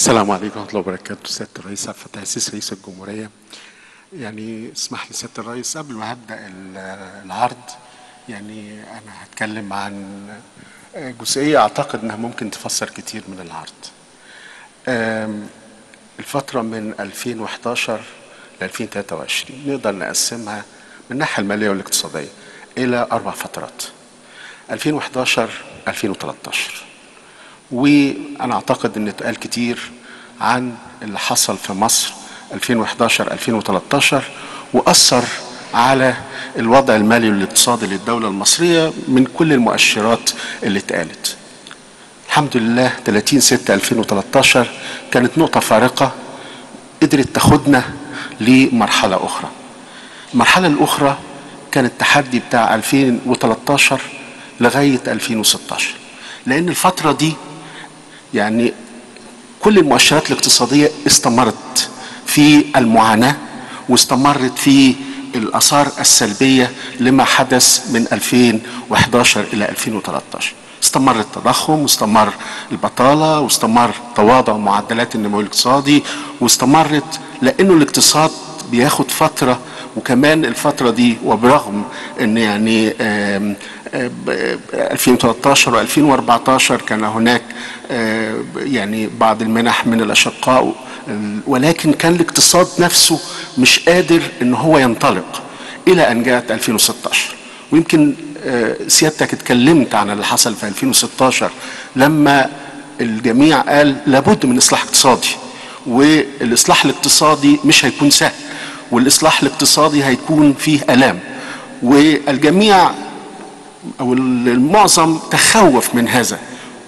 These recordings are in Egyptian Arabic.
السلام عليكم ورحمة الله وبركاته سيادة الرئيس عبد الفتاح السيسي رئيس الجمهورية يعني اسمح لي سيادة الرئيس قبل ما هبدأ ال- العرض يعني أنا هتكلم عن جزئية أعتقد إنها ممكن تفسر كتير من العرض أم، الفترة من 2011 ل 2023 نقدر نقسمها من الناحية المالية والاقتصادية إلى أربع فترات 2011 2013 وانا اعتقد ان اتقال كتير عن اللي حصل في مصر 2011 2013 واثر على الوضع المالي والاقتصادي للدوله المصريه من كل المؤشرات اللي اتقالت. الحمد لله 30 6 2013 كانت نقطه فارقه قدرت تاخدنا لمرحله اخرى. المرحله الاخرى كان التحدي بتاع 2013 لغايه 2016 لان الفتره دي يعني كل المؤشرات الاقتصاديه استمرت في المعاناه واستمرت في الاثار السلبيه لما حدث من 2011 الى 2013 استمر التضخم واستمر البطاله واستمر تواضع معدلات النمو الاقتصادي واستمرت لانه الاقتصاد بياخد فتره وكمان الفتره دي وبرغم ان يعني آم، آم، 2013 و2014 كان هناك آه، يعني بعض المنح من الاشقاء ولكن كان الاقتصاد نفسه مش قادر ان هو ينطلق الى ان جاءت 2016 ويمكن آه، سيادتك اتكلمت عن اللي حصل في 2016 لما الجميع قال لابد من اصلاح اقتصادي والاصلاح الاقتصادي مش هيكون سهل والاصلاح الاقتصادي هيكون فيه الام والجميع او المعظم تخوف من هذا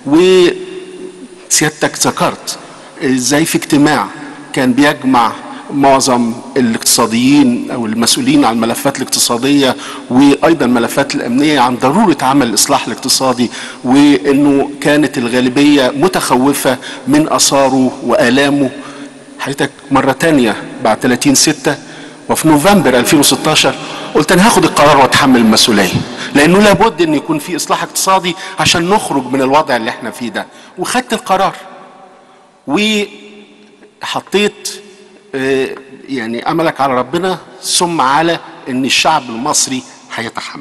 وسيادتك ذكرت ازاي في اجتماع كان بيجمع معظم الاقتصاديين او المسؤولين عن الملفات الاقتصاديه وايضا الملفات الامنيه عن ضروره عمل الاصلاح الاقتصادي وانه كانت الغالبيه متخوفه من اثاره والامه حضرتك مره تانية بعد 30 6 وفي نوفمبر 2016 قلت انا هاخد القرار واتحمل المسؤوليه لانه لابد ان يكون في اصلاح اقتصادي عشان نخرج من الوضع اللي احنا فيه ده وخدت القرار وحطيت آه، يعني املك على ربنا ثم على ان الشعب المصري هيتحمل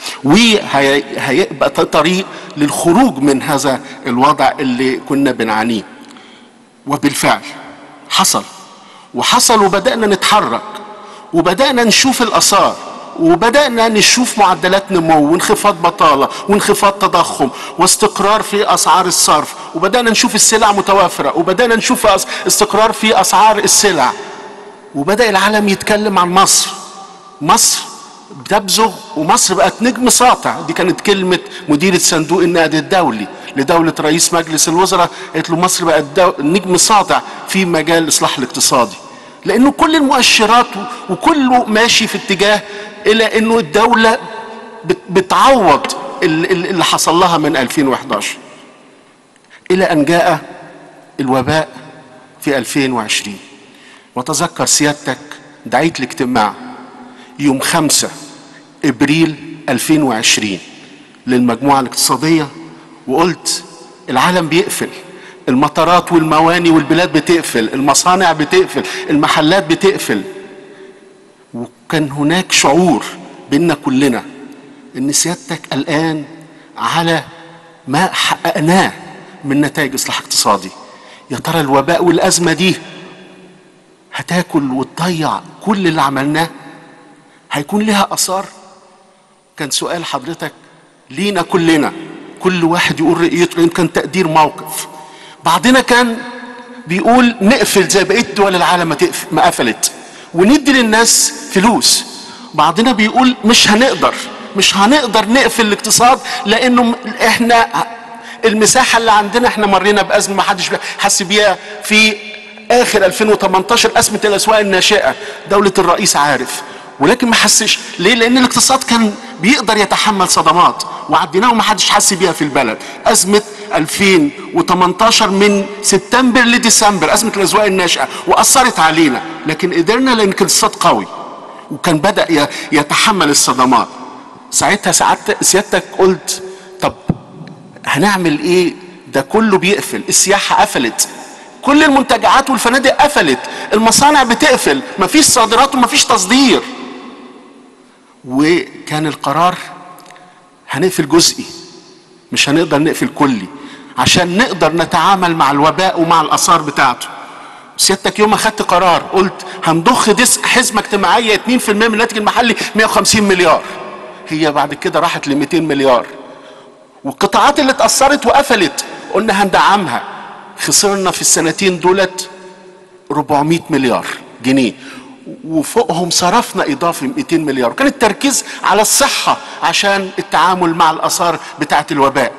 وهيبقى طريق للخروج من هذا الوضع اللي كنا بنعانيه وبالفعل حصل وحصل وبدأنا نتحرك وبدأنا نشوف الآثار وبدأنا نشوف معدلات نمو وانخفاض بطالة وانخفاض تضخم واستقرار في أسعار الصرف وبدأنا نشوف السلع متوافرة وبدأنا نشوف أس- استقرار في أسعار السلع وبدأ العالم يتكلم عن مصر مصر بتبزغ ومصر بقت نجم ساطع دي كانت كلمة مديرة صندوق النقد الدولي لدولة رئيس مجلس الوزراء قالت له مصر بقت دو... نجم ساطع في مجال الإصلاح الاقتصادي لأنه كل المؤشرات وكله ماشي في اتجاه إلى أنه الدولة بت... بتعوض ال- ال- اللي حصل لها من 2011 إلى أن جاء الوباء في 2020 وتذكر سيادتك دعيت لاجتماع يوم 5 ابريل 2020 للمجموعه الاقتصاديه وقلت العالم بيقفل المطارات والمواني والبلاد بتقفل المصانع بتقفل المحلات بتقفل وكان هناك شعور بيننا كلنا ان سيادتك قلقان على ما حققناه من نتائج اصلاح اقتصادي يا ترى الوباء والازمه دي هتاكل وتضيع كل اللي عملناه هيكون لها اثار كان سؤال حضرتك لينا كلنا كل واحد يقول رؤيته لان كان تقدير موقف بعضنا كان بيقول نقفل زي بقيه دول العالم ما تقف- ما قفلت وندي للناس فلوس بعضنا بيقول مش هنقدر مش هنقدر نقفل الاقتصاد لانه م- احنا المساحه اللي عندنا احنا مرينا بازمه ما حدش حس بيها في اخر 2018 ازمه الاسواق الناشئه دوله الرئيس عارف ولكن ما حسش ليه لان الاقتصاد كان بيقدر يتحمل صدمات وعديناها وما حدش حس بيها في البلد ازمه 2018 من سبتمبر لديسمبر ازمه الاسواق الناشئه واثرت علينا لكن قدرنا لان كان الاقتصاد قوي وكان بدا ي- يتحمل الصدمات ساعتها سعادتك سيادتك قلت طب هنعمل ايه ده كله بيقفل السياحه قفلت كل المنتجعات والفنادق قفلت المصانع بتقفل مفيش صادرات ومفيش تصدير وكان القرار هنقفل جزئي مش هنقدر نقفل كلي عشان نقدر نتعامل مع الوباء ومع الاثار بتاعته سيادتك يوم اخدت قرار قلت هنضخ ديسك حزمه اجتماعيه 2% من الناتج المحلي 150 مليار هي بعد كده راحت ل 200 مليار والقطاعات اللي اتاثرت وقفلت قلنا هندعمها خسرنا في السنتين دولت 400 مليار جنيه وفوقهم صرفنا اضافي 200 مليار كان التركيز على الصحه عشان التعامل مع الاثار بتاعه الوباء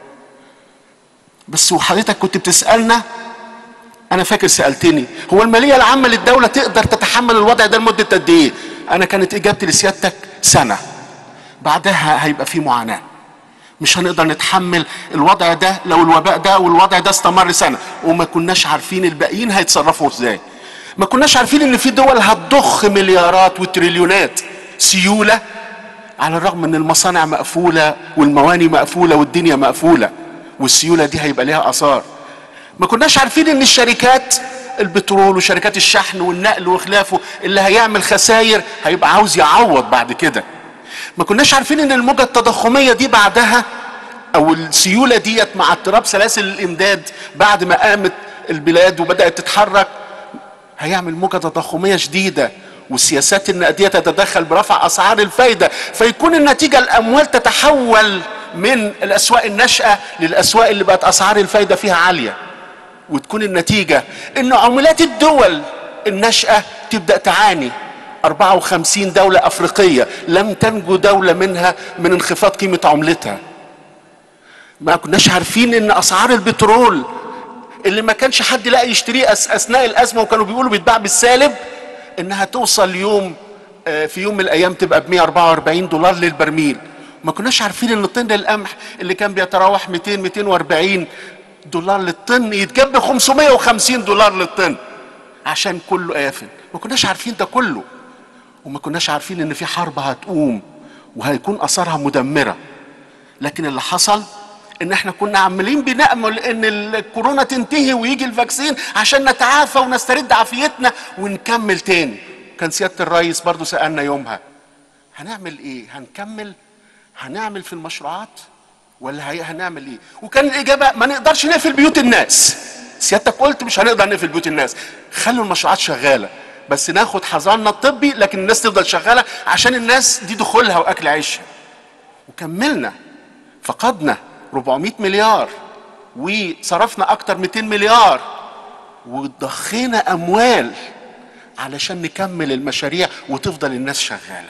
بس وحضرتك كنت بتسالنا انا فاكر سالتني هو الماليه العامه للدوله تقدر تتحمل الوضع ده لمده قد ايه انا كانت اجابتي لسيادتك سنه بعدها هيبقى في معاناه مش هنقدر نتحمل الوضع ده لو الوباء ده والوضع ده استمر سنه وما كناش عارفين الباقيين هيتصرفوا ازاي ما كناش عارفين ان في دول هتضخ مليارات وتريليونات سيوله على الرغم ان المصانع مقفوله والمواني مقفوله والدنيا مقفوله والسيوله دي هيبقى ليها اثار ما كناش عارفين ان الشركات البترول وشركات الشحن والنقل وخلافه اللي هيعمل خسائر هيبقى عاوز يعوض بعد كده ما كناش عارفين ان الموجة التضخمية دي بعدها او السيولة ديت مع اضطراب سلاسل الامداد بعد ما قامت البلاد وبدأت تتحرك هيعمل موجة تضخمية شديدة والسياسات النقدية تتدخل برفع اسعار الفايدة فيكون النتيجة الاموال تتحول من الاسواق الناشئة للاسواق اللي بقت اسعار الفايدة فيها عالية وتكون النتيجة ان عملات الدول الناشئة تبدأ تعاني 54 دولة أفريقية لم تنجو دولة منها من انخفاض قيمة عملتها ما كناش عارفين ان اسعار البترول اللي ما كانش حد لاقي يشتريه اثناء الازمه وكانوا بيقولوا بيتباع بالسالب انها توصل يوم في يوم من الايام تبقى ب 144 دولار للبرميل ما كناش عارفين ان طن القمح اللي كان بيتراوح 200 240 دولار للطن يتجاب ب 550 دولار للطن عشان كله قافل ما كناش عارفين ده كله وما كناش عارفين ان في حرب هتقوم وهيكون اثارها مدمره لكن اللي حصل ان احنا كنا عمالين بنامل ان الكورونا تنتهي ويجي الفاكسين عشان نتعافى ونسترد عافيتنا ونكمل تاني كان سياده الرئيس برضو سالنا يومها هنعمل ايه هنكمل هنعمل في المشروعات ولا هي هنعمل ايه وكان الاجابه ما نقدرش نقفل بيوت الناس سيادتك قلت مش هنقدر نقفل بيوت الناس خلوا المشروعات شغاله بس ناخد حذرنا الطبي لكن الناس تفضل شغاله عشان الناس دي دخولها واكل عيشها وكملنا فقدنا 400 مليار وصرفنا اكتر 200 مليار وضخينا اموال علشان نكمل المشاريع وتفضل الناس شغاله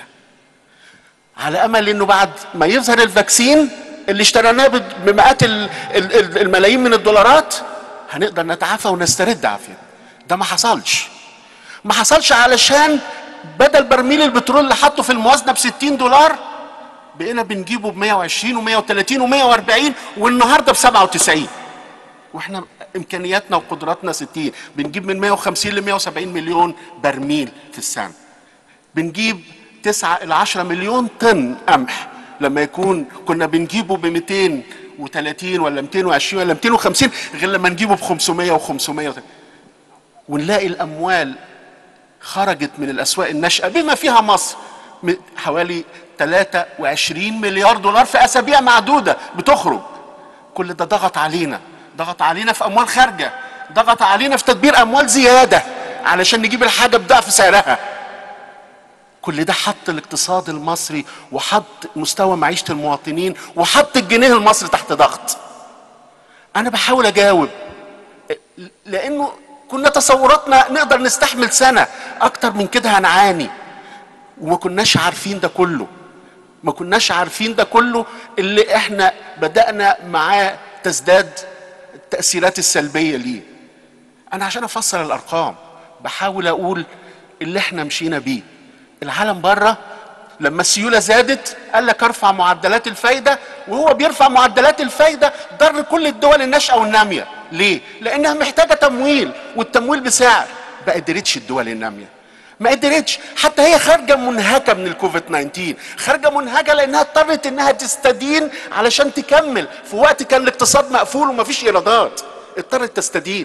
على امل انه بعد ما يظهر الفاكسين اللي اشتريناه بمئات الملايين من الدولارات هنقدر نتعافى ونسترد عافيتنا ده ما حصلش ما حصلش علشان بدل برميل البترول اللي حطه في الموازنه ب 60 دولار بقينا بنجيبه ب 120 و130 و140 والنهارده ب 97 واحنا امكانياتنا وقدراتنا 60 بنجيب من 150 ل 170 مليون برميل في السنه بنجيب 9 ل 10 مليون طن قمح لما يكون كنا بنجيبه ب 230 ولا 220 ولا 250 غير لما نجيبه ب 500 و500 ونلاقي الاموال خرجت من الاسواق الناشئه بما فيها مصر حوالي 23 مليار دولار في اسابيع معدوده بتخرج كل ده ضغط علينا ضغط علينا في اموال خارجه ضغط علينا في تدبير اموال زياده علشان نجيب الحاجه بضعف سعرها كل ده حط الاقتصاد المصري وحط مستوى معيشه المواطنين وحط الجنيه المصري تحت ضغط انا بحاول اجاوب لانه كنا تصوراتنا نقدر نستحمل سنه اكتر من كده هنعاني وما كناش عارفين ده كله ما كناش عارفين ده كله اللي احنا بدأنا معاه تزداد التأثيرات السلبية ليه انا عشان افسر الارقام بحاول اقول اللي احنا مشينا بيه العالم بره لما السيولة زادت قال لك ارفع معدلات الفايدة وهو بيرفع معدلات الفايدة ضر كل الدول الناشئة والنامية ليه؟ لأنها محتاجة تمويل والتمويل بسعر ما قدرتش الدول النامية ما قدرتش حتى هي خارجه منهكه من الكوفيد 19 خارجه منهكه لانها اضطرت انها تستدين علشان تكمل في وقت كان الاقتصاد مقفول ومفيش ايرادات اضطرت تستدين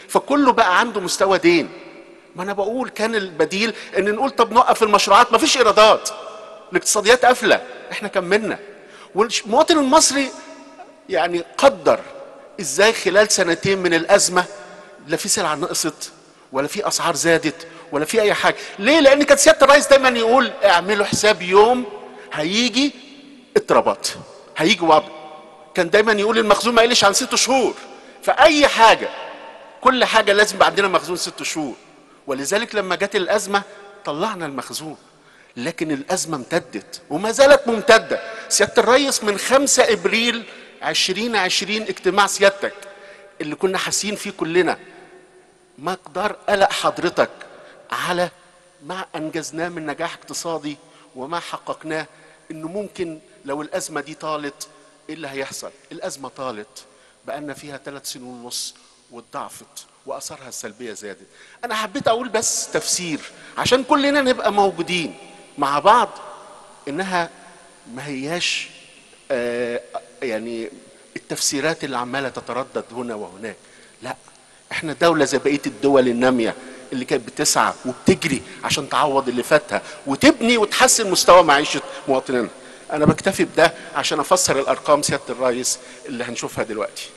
فكله بقى عنده مستوى دين ما انا بقول كان البديل ان نقول طب نوقف المشروعات ما فيش ايرادات الاقتصاديات قافله احنا كملنا والمواطن المصري يعني قدر ازاي خلال سنتين من الازمه لا في سلعه نقصت ولا في اسعار زادت ولا في اي حاجه ليه لان كانت سياده الرئيس دايما يقول اعملوا حساب يوم هيجي اضطرابات هيجي وضع كان دايما يقول المخزون ما يقلش عن ست شهور فاي حاجه كل حاجه لازم يبقى عندنا مخزون ست شهور ولذلك لما جت الازمه طلعنا المخزون لكن الازمه امتدت وما زالت ممتده سياده الرئيس من 5 ابريل 2020 اجتماع سيادتك اللي كنا حاسين فيه كلنا مقدار قلق حضرتك على ما انجزناه من نجاح اقتصادي وما حققناه انه ممكن لو الازمه دي طالت ايه اللي هيحصل؟ الازمه طالت بقالنا فيها ثلاث سنين ونص واتضاعفت واثارها السلبيه زادت. انا حبيت اقول بس تفسير عشان كلنا نبقى موجودين مع بعض انها ما هياش آه يعني التفسيرات اللي عماله تتردد هنا وهناك لا احنا دولة زي بقية الدول النامية اللي كانت بتسعى وبتجري عشان تعوض اللي فاتها وتبني وتحسن مستوى معيشة مواطنينها انا بكتفي بده عشان افسر الارقام سيادة الرئيس اللي هنشوفها دلوقتي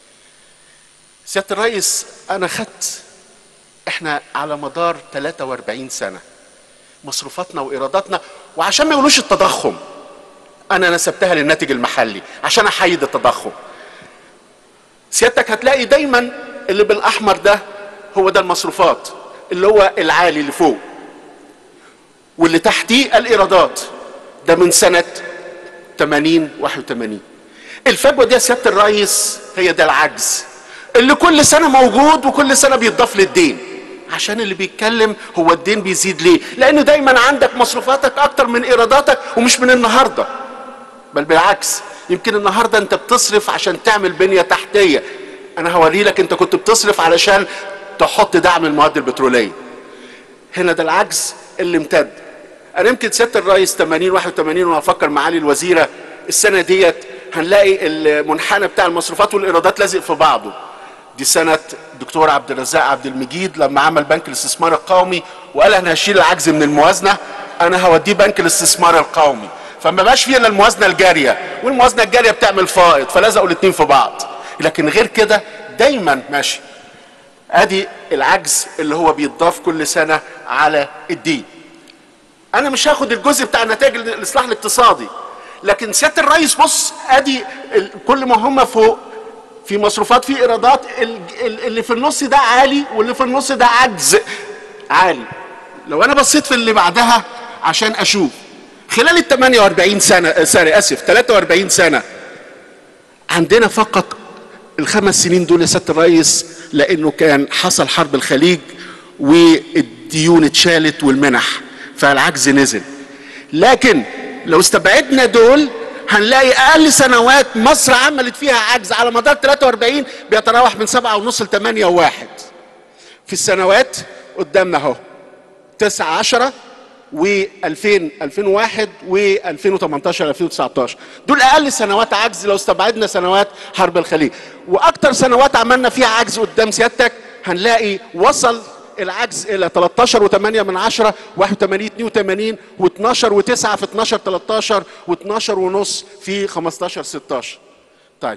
سيادة الرئيس انا خدت احنا على مدار 43 سنة مصروفاتنا وايراداتنا وعشان ما يقولوش التضخم انا نسبتها للناتج المحلي عشان احيد التضخم سيادتك هتلاقي دايما اللي بالاحمر ده هو ده المصروفات اللي هو العالي اللي فوق واللي تحتيه الايرادات ده من سنه 80 81 الفجوه دي يا سياده الرئيس هي ده العجز اللي كل سنه موجود وكل سنه بيتضاف للدين عشان اللي بيتكلم هو الدين بيزيد ليه لانه دايما عندك مصروفاتك اكتر من ايراداتك ومش من النهارده بل بالعكس يمكن النهارده انت بتصرف عشان تعمل بنيه تحتيه انا هوري لك انت كنت بتصرف علشان تحط دعم المواد البتروليه هنا ده العجز اللي امتد انا يمكن سياده الرئيس 80 81 وانا افكر معالي الوزيره السنه ديت هنلاقي المنحنى بتاع المصروفات والايرادات لازق في بعضه دي سنة الدكتور عبد الرزاق عبد المجيد لما عمل بنك الاستثمار القومي وقال انا هشيل العجز من الموازنة انا هوديه بنك الاستثمار القومي فما بقاش فيه الا الموازنة الجارية والموازنة الجارية بتعمل فائض فلزقوا الاتنين في بعض لكن غير كده دايما ماشي ادي العجز اللي هو بيتضاف كل سنة على الدين انا مش هاخد الجزء بتاع نتائج الاصلاح الاقتصادي لكن سياده الرئيس بص ادي كل ما هم فوق في مصروفات في ايرادات اللي في النص ده عالي واللي في النص ده عجز عالي لو انا بصيت في اللي بعدها عشان اشوف خلال ال 48 سنه سنه اسف 43 سنه عندنا فقط الخمس سنين دول يا سياده الرئيس لانه كان حصل حرب الخليج والديون اتشالت والمنح فالعجز نزل لكن لو استبعدنا دول هنلاقي اقل سنوات مصر عملت فيها عجز على مدار 43 بيتراوح من 7 ونص ل 8 وواحد في السنوات قدامنا اهو 9 10 و2000 2001 و2018 2019 دول اقل سنوات عجز لو استبعدنا سنوات حرب الخليج واكتر سنوات عملنا فيها عجز قدام سيادتك هنلاقي وصل العجز الى 13 و8 من 10 81 82 و12 و9 في 12 13 و12 ونص في 15 16 طيب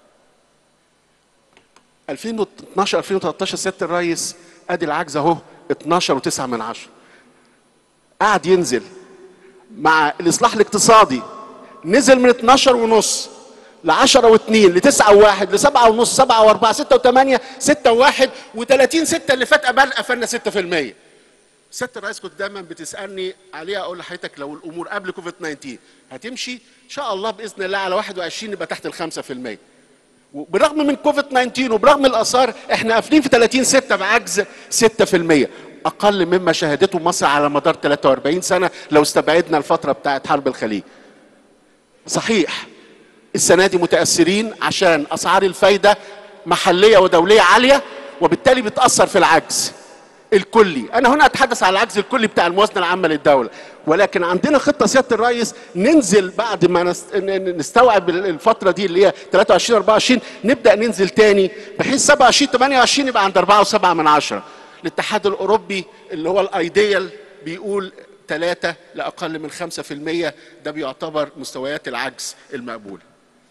2012 2013 سياده الرئيس ادي العجز اهو 12 و9 من 10 قعد ينزل مع الاصلاح الاقتصادي نزل من 12 ونص ل 10 و2 ل 9 و1 ل 7 ونص 7 و4 6 و8 6 و1 و30 6 اللي فات قبل قفلنا 6% سياده الرئيس كنت دايما بتسالني عليها اقول لحضرتك لو الامور قبل كوفيد 19 هتمشي ان شاء الله باذن الله على 21 نبقى تحت ال 5% وبرغم من كوفيد 19 وبرغم الاثار احنا قافلين في 30 6 بعجز 6% اقل مما شهدته مصر على مدار 43 سنه لو استبعدنا الفتره بتاعت حرب الخليج صحيح السنه دي متاثرين عشان اسعار الفايده محليه ودوليه عاليه وبالتالي بتاثر في العجز الكلي انا هنا اتحدث على العجز الكلي بتاع الموازنه العامه للدوله ولكن عندنا خطه سياده الرئيس ننزل بعد ما نست- ن- نستوعب الفتره دي اللي هي 23 24 نبدا ننزل تاني بحيث 27 28 يبقى عند 4.7 من عشرة الاتحاد الاوروبي اللي هو الايديال بيقول 3 لاقل من 5% ده بيعتبر مستويات العجز المقبوله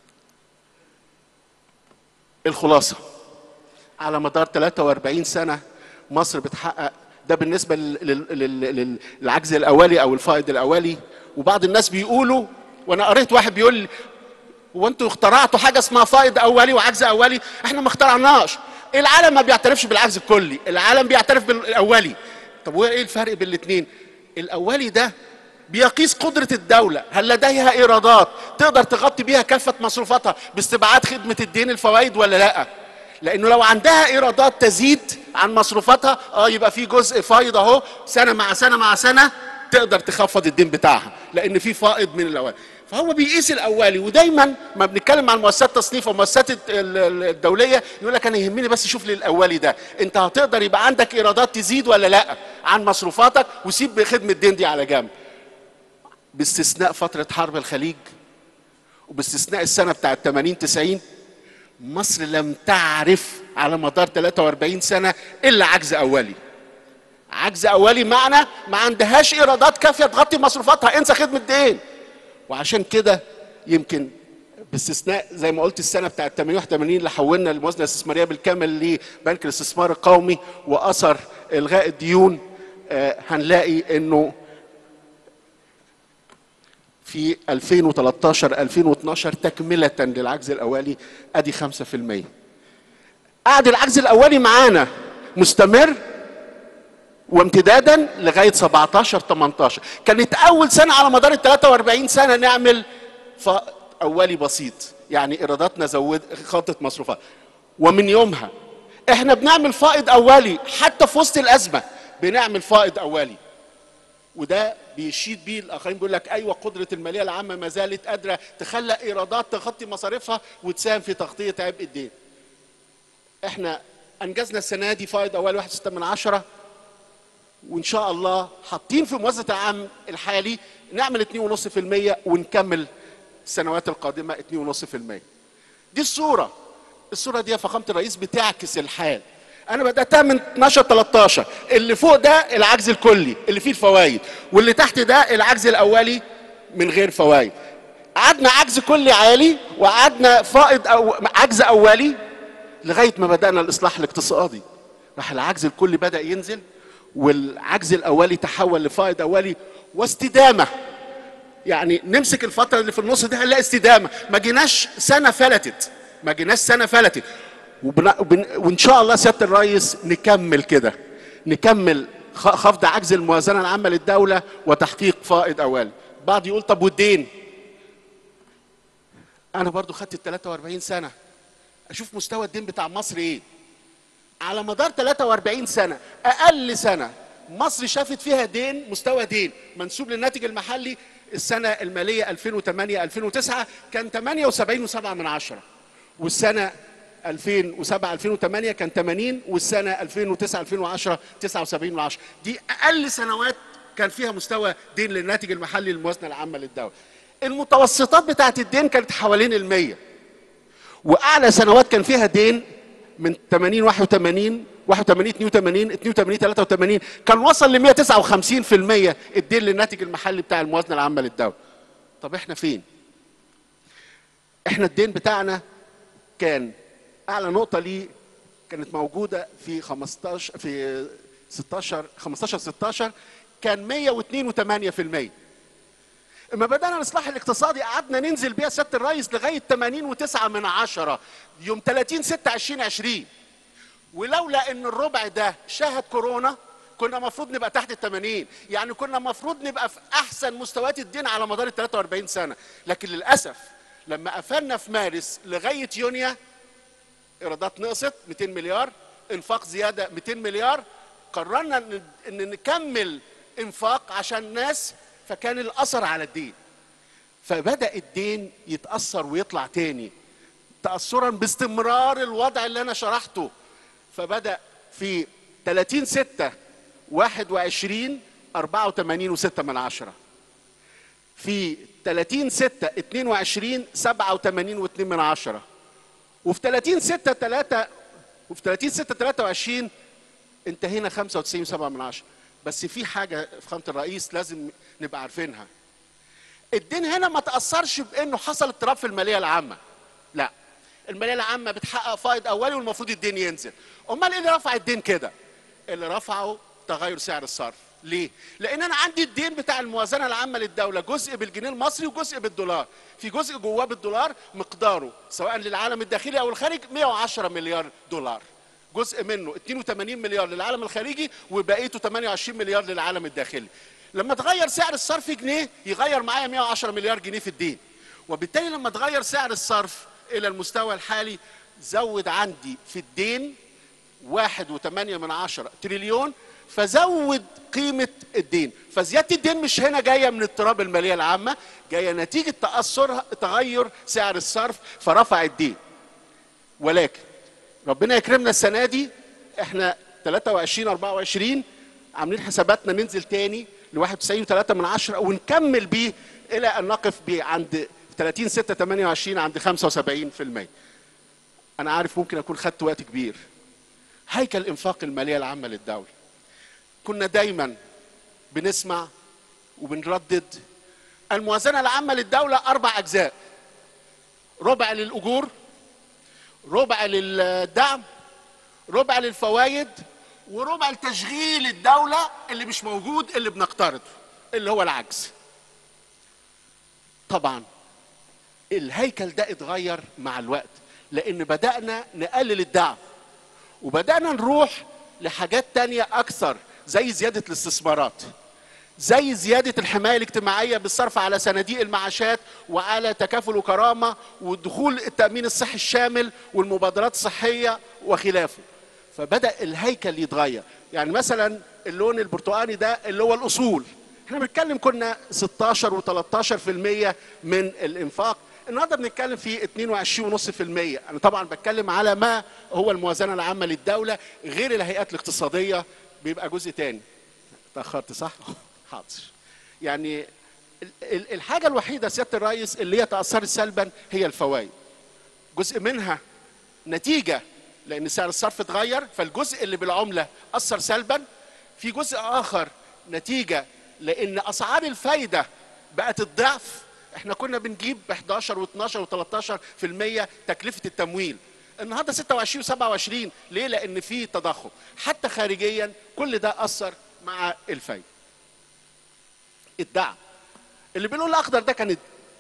الخلاصه على مدار 43 سنه مصر بتحقق ده بالنسبه لل- لل- لل- لل- للعجز الاولي او الفائض الاولي وبعض الناس بيقولوا وانا قريت واحد بيقول لي هو انتوا اخترعتوا حاجه اسمها فائض اولي وعجز اولي احنا ما اخترعناش العالم ما بيعترفش بالعجز الكلي العالم بيعترف بالاولي طب وايه الفرق بين الاثنين الاولي ده بيقيس قدرة الدولة هل لديها إيرادات تقدر تغطي بيها كافة مصروفاتها باستبعاد خدمة الدين الفوائد ولا لا لأنه لو عندها إيرادات تزيد عن مصروفاتها اه يبقى في جزء فايض اهو سنة مع سنة مع سنة تقدر تخفض الدين بتاعها لأن في فائض من الأول فهو بيقيس الاولي ودايما ما بنتكلم عن مؤسسات التصنيف والمؤسسات الت- ال- ال- الدوليه يقول لك انا يهمني بس شوف لي الاولي ده انت هتقدر يبقى عندك ايرادات تزيد ولا لا عن مصروفاتك وسيب بخدمه الدين دي على جنب باستثناء فتره حرب الخليج وباستثناء السنه بتاعت 80 90 مصر لم تعرف على مدار 43 سنه الا عجز اولي عجز اولي معنى ما عندهاش ايرادات كافيه تغطي مصروفاتها انسى خدمه دين وعشان كده يمكن باستثناء زي ما قلت السنه بتاعت 88 اللي حولنا الموازنه الاستثماريه بالكامل لبنك الاستثمار القومي واثر الغاء الديون آه، هنلاقي انه في 2013 2012 تكمله للعجز الاولي ادي 5% قعد العجز الاولي معانا مستمر وامتدادا لغايه 17 18 كانت اول سنه على مدار ال 43 سنه نعمل فائض اولي بسيط يعني ايراداتنا زود خطت مصروفات ومن يومها احنا بنعمل فائض اولي حتى في وسط الازمه بنعمل فائض اولي وده بيشيد بيه الاخرين بيقول لك ايوه قدره الماليه العامه ما زالت قادره تخلق ايرادات تغطي مصاريفها وتساهم في تغطيه عبء الدين. احنا انجزنا السنه دي فائض اولي 1.6 من عشرة وان شاء الله حاطين في موازنه العام الحالي نعمل 2.5% ونكمل السنوات القادمه 2.5% دي الصوره الصوره دي يا فخامه الرئيس بتعكس الحال انا بداتها من 12 13 اللي فوق ده العجز الكلي اللي فيه الفوائد واللي تحت ده العجز الاولي من غير فوائد قعدنا عجز كلي عالي وقعدنا فائض أو عجز اولي لغايه ما بدانا الاصلاح الاقتصادي راح العجز الكلي بدا ينزل والعجز الاولي تحول لفائض اولي واستدامه يعني نمسك الفتره اللي في النص دي هنلاقي استدامه ما جيناش سنه فلتت ما جيناش سنه فلتت وبن... وبن... وان شاء الله سياده الرئيس نكمل كده نكمل خ- خفض عجز الموازنه العامه للدوله وتحقيق فائض اولي بعض يقول طب والدين انا برضو خدت ال 43 سنه اشوف مستوى الدين بتاع مصر ايه على مدار 43 سنه اقل سنه مصر شافت فيها دين مستوى دين منسوب للناتج المحلي السنه الماليه 2008 2009 كان 78.7 من عشرة والسنه 2007 2008 كان 80 والسنه 2009 2010 79 من عشرة دي اقل سنوات كان فيها مستوى دين للناتج المحلي للموازنه العامه للدوله المتوسطات بتاعت الدين كانت حوالين المية واعلى سنوات كان فيها دين من 80 81 81 82 82 83 كان وصل ل 159% الدين للناتج المحلي بتاع الموازنه العامه للدوله طب احنا فين احنا الدين بتاعنا كان اعلى نقطه ليه كانت موجوده في 15 في 16 15 16 كان 102.8% اما بدانا الاصلاح الاقتصادي قعدنا ننزل بيها سياده الرئيس لغايه 80 و9 من عشرة يوم 30 6 2020 ولولا ان الربع ده شهد كورونا كنا المفروض نبقى تحت ال 80 يعني كنا المفروض نبقى في احسن مستويات الدين على مدار ال 43 سنه لكن للاسف لما قفلنا في مارس لغايه يونيو ايرادات نقصت 200 مليار انفاق زياده 200 مليار قررنا ان إن نكمل انفاق عشان الناس فكان الاثر على الدين فبدا الدين يتاثر ويطلع تاني تاثرا باستمرار الوضع اللي انا شرحته فبدا في 30 6 21 84 و6 من عشرة في 30 6 22 87 و2 من عشرة وفي 30 6 3 وفي 30 6 23 انتهينا 95 7 من عشرة بس في حاجة في خامة الرئيس لازم نبقى عارفينها الدين هنا ما تأثرش بأنه حصل اضطراب في المالية العامة لا المالية العامة بتحقق فائض أولي والمفروض الدين ينزل أمال إيه اللي رفع الدين كده اللي رفعه تغير سعر الصرف ليه؟ لأن أنا عندي الدين بتاع الموازنة العامة للدولة جزء بالجنيه المصري وجزء بالدولار في جزء جواه بالدولار مقداره سواء للعالم الداخلي أو الخارجي 110 مليار دولار جزء منه 82 مليار للعالم الخارجي وبقيته 28 مليار للعالم الداخلي لما تغير سعر الصرف جنيه يغير معايا 110 مليار جنيه في الدين وبالتالي لما تغير سعر الصرف الى المستوى الحالي زود عندي في الدين واحد وثمانية من عشرة تريليون فزود قيمة الدين فزيادة الدين مش هنا جاية من اضطراب المالية العامة جاية نتيجة تأثر تغير سعر الصرف فرفع الدين ولكن ربنا يكرمنا السنة دي احنا 23 24 عاملين حساباتنا ننزل تاني ل 91 3 من عشرة ونكمل بيه الى ان نقف بيه عند 30 6 28 عند 75% انا عارف ممكن اكون خدت وقت كبير هيكل انفاق الماليه العامه للدوله كنا دايما بنسمع وبنردد الموازنه العامه للدوله اربع اجزاء ربع للاجور ربع للدعم ربع للفوائد وربع لتشغيل الدوله اللي مش موجود اللي بنقترضه اللي هو العجز طبعا الهيكل ده اتغير مع الوقت لان بدانا نقلل الدعم وبدانا نروح لحاجات تانية اكثر زي زياده الاستثمارات زي زيادة الحماية الاجتماعية بالصرف على صناديق المعاشات وعلى تكافل وكرامة ودخول التأمين الصحي الشامل والمبادرات الصحية وخلافه فبدأ الهيكل يتغير يعني مثلا اللون البرتقاني ده اللي هو الأصول احنا بنتكلم كنا 16 و13% من الانفاق النهارده بنتكلم في 22.5% انا طبعا بتكلم على ما هو الموازنه العامه للدوله غير الهيئات الاقتصاديه بيبقى جزء تاني تاخرت صح حاضر يعني الحاجه الوحيده سياده الرئيس اللي هي تاثرت سلبا هي الفوائد جزء منها نتيجه لان سعر الصرف اتغير فالجزء اللي بالعمله اثر سلبا في جزء اخر نتيجه لان اسعار الفايده بقت الضعف احنا كنا بنجيب ب 11 و12 و13% تكلفه التمويل النهارده 26 و27 ليه؟ لان في تضخم حتى خارجيا كل ده اثر مع الفايده. الدعم اللي باللون الاخضر ده كان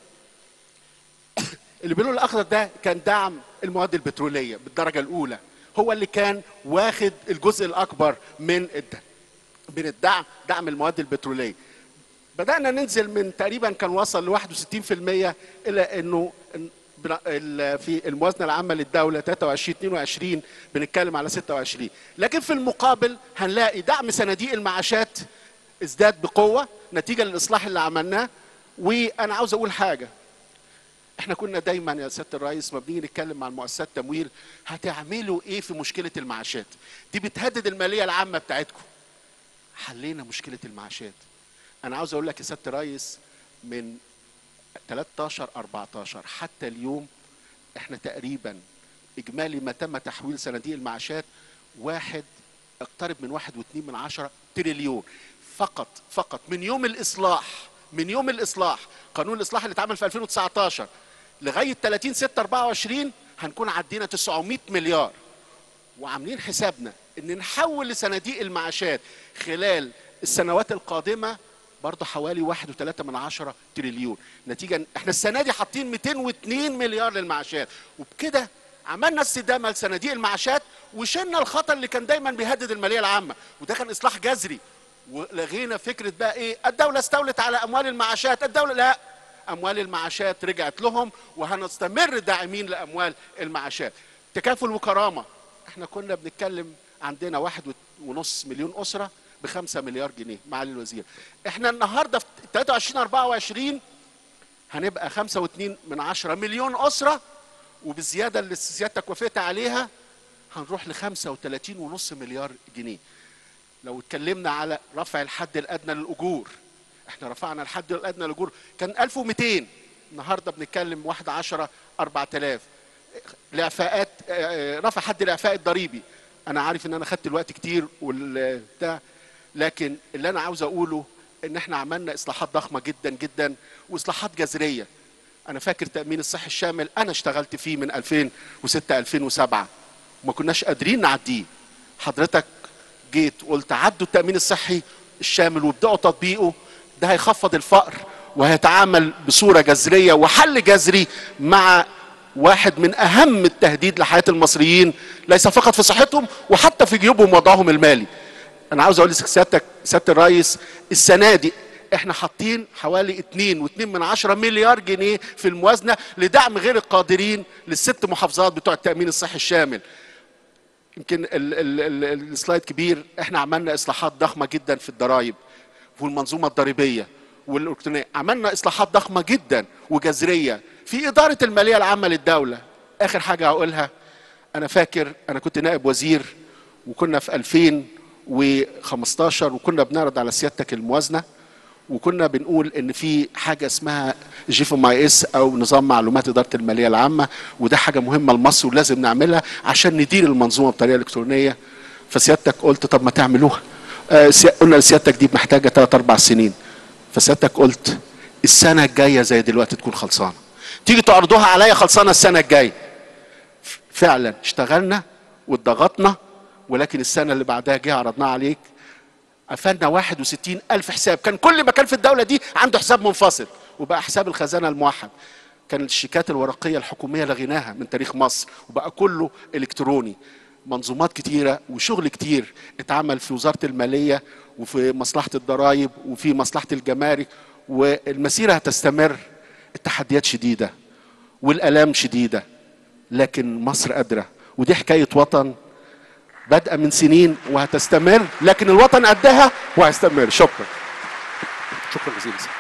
اللي باللون الاخضر ده كان دعم المواد البتروليه بالدرجه الاولى هو اللي كان واخد الجزء الاكبر من الدعم من الدعم دعم المواد البتروليه بدأنا ننزل من تقريبا كان وصل ل 61% إلى إنه في الموازنة العامة للدولة 23 22 بنتكلم على 26 لكن في المقابل هنلاقي دعم صناديق المعاشات ازداد بقوة نتيجة للإصلاح اللي عملناه وأنا عاوز أقول حاجة احنا كنا دايما يا سياده الرئيس ما بنيجي نتكلم مع المؤسسات التمويل هتعملوا ايه في مشكله المعاشات دي بتهدد الماليه العامه بتاعتكم حلينا مشكله المعاشات انا عاوز اقول لك يا سياده الرئيس من 13 14 حتى اليوم احنا تقريبا اجمالي ما تم تحويل صناديق المعاشات واحد اقترب من واحد واثنين من عشرة تريليون فقط فقط من يوم الاصلاح من يوم الاصلاح قانون الاصلاح اللي اتعمل في 2019 لغايه 30 6 24 هنكون عدينا 900 مليار وعاملين حسابنا ان نحول لصناديق المعاشات خلال السنوات القادمه برضه حوالي واحد وثلاثة من عشرة تريليون نتيجة احنا السنة دي حاطين 202 مليار للمعاشات وبكده عملنا استدامة لصناديق المعاشات وشلنا الخطر اللي كان دايما بيهدد المالية العامة وده كان إصلاح جذري ولغينا فكرة بقى إيه الدولة استولت على أموال المعاشات الدولة لا أموال المعاشات رجعت لهم وهنستمر داعمين لأموال المعاشات تكافل وكرامة احنا كنا بنتكلم عندنا واحد ونص مليون أسرة بخمسة مليار جنيه معالي الوزير احنا النهارده في 23 24 هنبقى خمسة واتنين من عشرة مليون أسرة وبالزيادة اللي سيادتك وافقت عليها هنروح ل 35 ونص مليار جنيه لو اتكلمنا على رفع الحد الادنى للاجور احنا رفعنا الحد الادنى للاجور كان 1200 النهارده بنتكلم 1 10 4000 الاعفاءات آه، رفع حد الاعفاء الضريبي انا عارف ان انا خدت الوقت كتير والبتاع لكن اللي انا عاوز اقوله ان احنا عملنا اصلاحات ضخمه جدا جدا واصلاحات جذريه انا فاكر تامين الصحي الشامل انا اشتغلت فيه من 2006 2007 وما كناش قادرين نعديه حضرتك جيت قلت عدوا التامين الصحي الشامل وابداوا تطبيقه ده هيخفض الفقر وهيتعامل بصوره جذريه وحل جذري مع واحد من اهم التهديد لحياه المصريين ليس فقط في صحتهم وحتى في جيوبهم وضعهم المالي انا عاوز اقول لسيادتك سياده الرئيس السنه دي احنا حاطين حوالي 2 و2 من عشرة مليار جنيه في الموازنه لدعم غير القادرين للست محافظات بتوع التامين الصحي الشامل يمكن ال- ال- ال- السلايد كبير احنا عملنا اصلاحات ضخمه جدا في الضرائب والمنظومه الضريبيه والالكترونيه عملنا اصلاحات ضخمه جدا وجذريه في اداره الماليه العامه للدوله اخر حاجه هقولها انا فاكر انا كنت نائب وزير وكنا في 2015 وكنا بنعرض على سيادتك الموازنه وكنا بنقول ان في حاجه اسمها جيف ام اي اس او نظام معلومات اداره الماليه العامه وده حاجه مهمه لمصر ولازم نعملها عشان ندير المنظومه بطريقه الكترونيه فسيادتك قلت طب ما تعملوها آه، سيا- قلنا لسيادتك دي محتاجه ثلاث اربع سنين فسيادتك قلت السنه الجايه زي دلوقتي تكون خلصانه تيجي تعرضوها عليا خلصانه السنه الجايه فعلا اشتغلنا واتضغطنا ولكن السنه اللي بعدها جه عرضناها عليك قفلنا 61 ألف حساب كان كل مكان في الدولة دي عنده حساب منفصل وبقى حساب الخزانة الموحد كان الشيكات الورقية الحكومية لغيناها من تاريخ مصر وبقى كله إلكتروني منظومات كتيرة وشغل كتير اتعمل في وزارة المالية وفي مصلحة الضرائب وفي مصلحة الجمارك والمسيرة هتستمر التحديات شديدة والآلام شديدة لكن مصر قادرة ودي حكاية وطن بادئه من سنين وهتستمر لكن الوطن قدها وهيستمر شكرا شكرا جزيلا